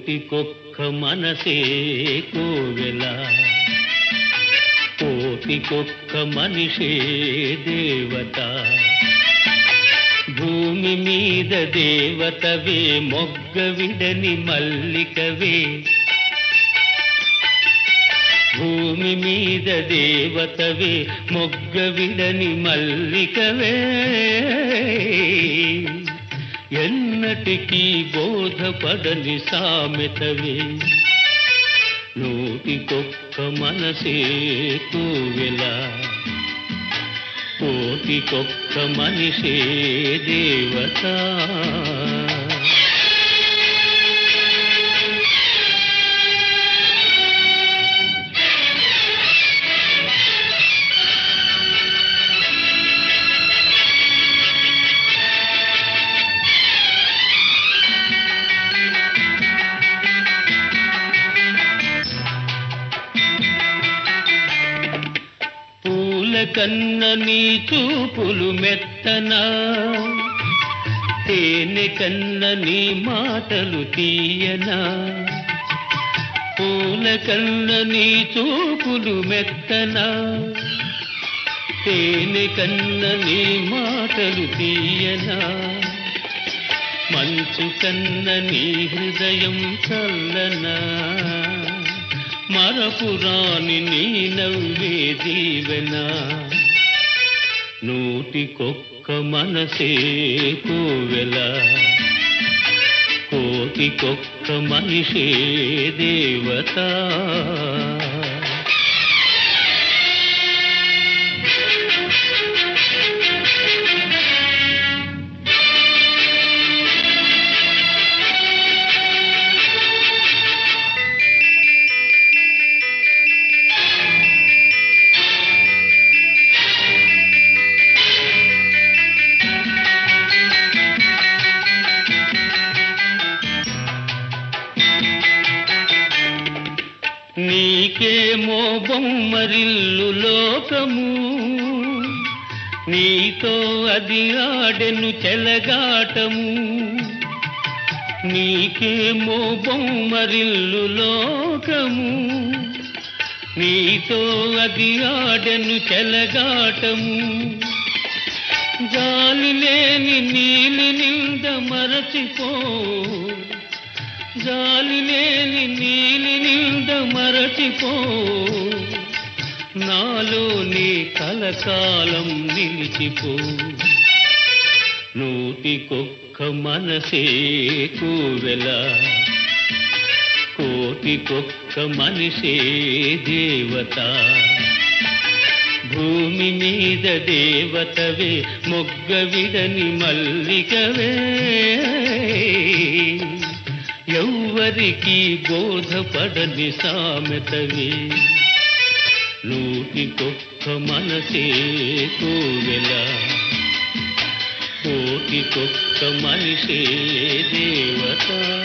కోటికొక్క మనసే కోవెల కోటికొక్క మనిషే దేవత భూమి మీద దేవతవే మొగ్గ విడని మల్లికవే భూమి మీద దేవతవే మొగ్గ విడని మల్లికవే ఎన్నటికీ బోధపడని సామెతవే నూటికొక్క మనసే కోవెల కోటికొక్క మనిషే దేవత పూల కన్న నీ చూపులు మెత్తనా తేనె కన్న నీ మాటలు తీయనా పూల కన్న నీ చూపులు మెత్తనా తేనె కన్న నీ మాటలు తీయనా మంచు కన్న నీ హృదయం చల్లనా మరపురాని నీ నవ్వే దీవెనా నూటికొక్క మనసే కోవెల కోటికొక్క మనిషే దేవత నీకేమో బొమ్మరిల్లు లోకము నీతో అది ఆడెను చెలగాటము నీకేమో బొమ్మరిల్లు లోకము నీతో అది ఆడెను చెలగాటము జాలి లేని నీలి నింద మరచిపో జాలి లేని నీలి నింద మరచిపో నాలో నీ కలకాలం నిలిచిపో నూటికొక్క మనసే కోవెల కోటికొక్క మనిషే దేవత భూమి మీద దేవతవే మొగ్గ విడని మల్లికవే ఎవ్వరికి బోధపడని సామెతవే నూటికొక్క మనసే కోవెల కోటికొక్క మనిషే దేవత